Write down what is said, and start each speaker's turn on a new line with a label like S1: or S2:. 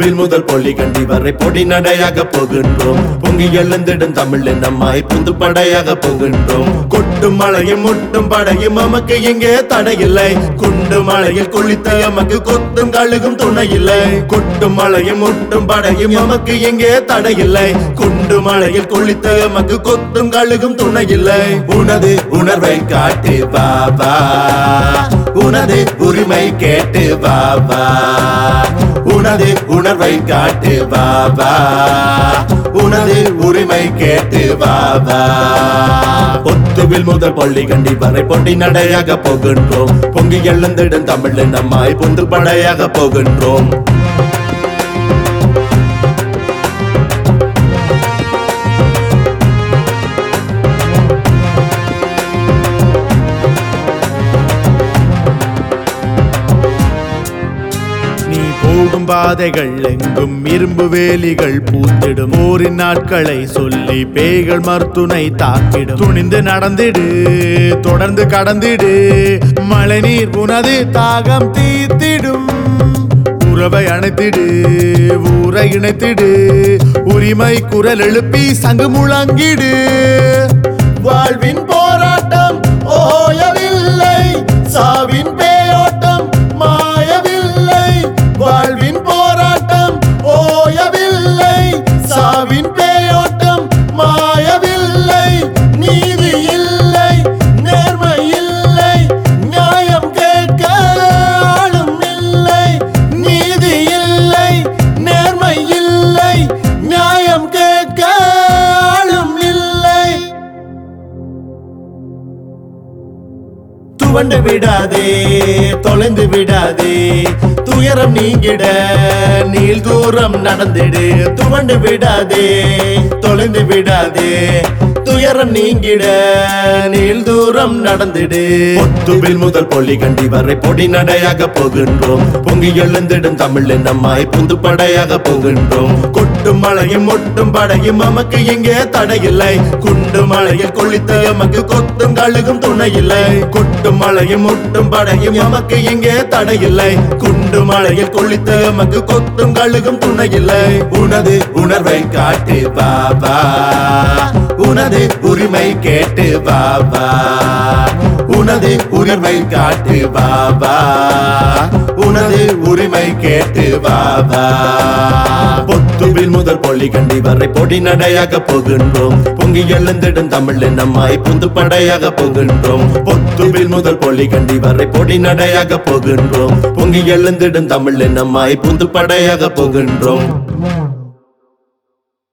S1: பொத்துவில் முதல் பொல்லி கண்டி வரை பொடி நடையாக போகின்றோம் பொங்கி எழுந்திடும் தமிழ் நம்மாய் புந்து படையாக போகின்றோம் கொட்டும் மழையும் முட்டும் படையும் நமக்கு இங்கே தடையில்லை குண்டு மழையில் குளித்த எமக்கு கொத்தும் கழுகும் துணையில்லை கொட்டும் மழையும் முட்டும் படையும் எமக்கு இங்கே தடையில்லை குண்டு மழையில் குளித்த எமக்கு கொத்தும் கழுகும் துணையில்லை உனது உணர்வை காட்டு பாபா உனது உரிமை கேட்டு பாபா உனது உணர்வை காட்டு பாபா உனது உரிமை கேட்டு பாபா ஒத்துவில் முதல் பள்ளி கண்டி வரை பொடி நடையாக போகின்றோம் பொங்கி எழுந்திடும் தமிழ் நம்மாய் புந்து படையாக போகின்றோம் நீ போகும் பாதைகள் எங்கும் இரும்பு வேலிகள் பூத்திடும் போரின் நாட்களை சொல்லி பேய்கள் மருத்துனை தாக்கிடும் துணிந்து நடந்திடு தொடர்ந்து கடந்திடு மழை நீர் உனது தாகம் தீர்த்திடும் உறவை அணைத்திடு ஊரை இணைத்திடு உரிமை குரல் எழுப்பி சங்கு முழங்கிடு வாழ்வின் போராட்டம் ஓயவில்லை சாவின் பேயோட்டம் மாயவில்லை வாழ்வின் போராட்டம் ஓயவில்லை சாவின் பேயோட்டம் மாயவில்லை நீதி இல்லை நேர்மை இல்லை நியாயம் கேட்க ஆளும் இல்லை நீதி இல்லை நேர்மை இல்லை நியாயம் கேட்க ஆளும் இல்லை துவண்டு விடாதே தொலைந்து விடாதே துயரம் நீங்கிட நீள் தூரம் நடந்திடு துவண்டு விடாதே தொலைந்து விடாதே துயரம் நீங்கிட நீள் தூரம் நடந்திடு ஒத்துவில் முதல் பொல்லி கண்டி வரை பொடி நடையாக போகின்றோம் பொங்கி எழுந்திடும் தமிழ் நம்மாய் புந்து படையாக போகின்றோம் கொட்டும் மழையும் ஒட்டும் படையும் நமக்கு இங்கே தடையில்லை குண்டு மழையில் கொளித்த எமக்கு கொத்தும் கழுகும் துணையில்லை கொட்டும் மழையும் ஒட்டும் படையும் எமக்கு இங்கே தடையில்லை குண்டு மழையில் கொளித்த எமக்கு கொத்தும் கழுகும் துணையில்லை உனது உணர்வை காட்டு பாபா உனது உரிமை கேட்டு பாபா உனது உரிமை காட்டு பாபா உனது உரிமை கேட்டு பாபா பொத்துவில் முதல் பொல்லி கண்டி வரை பொடி நடையாக போகின்றோம் பொங்கி எழுந்திடும் தமிழ் நம்மாய் புந்து படையாக போகின்றோம் பொத்துவில் முதல் பொல்லி கண்டி வரை பொடி நடையாக போகின்றோம் பொங்கி எழுந்திடும் தமிழ் நம்மாய் புந்து படையாக போகின்றோம்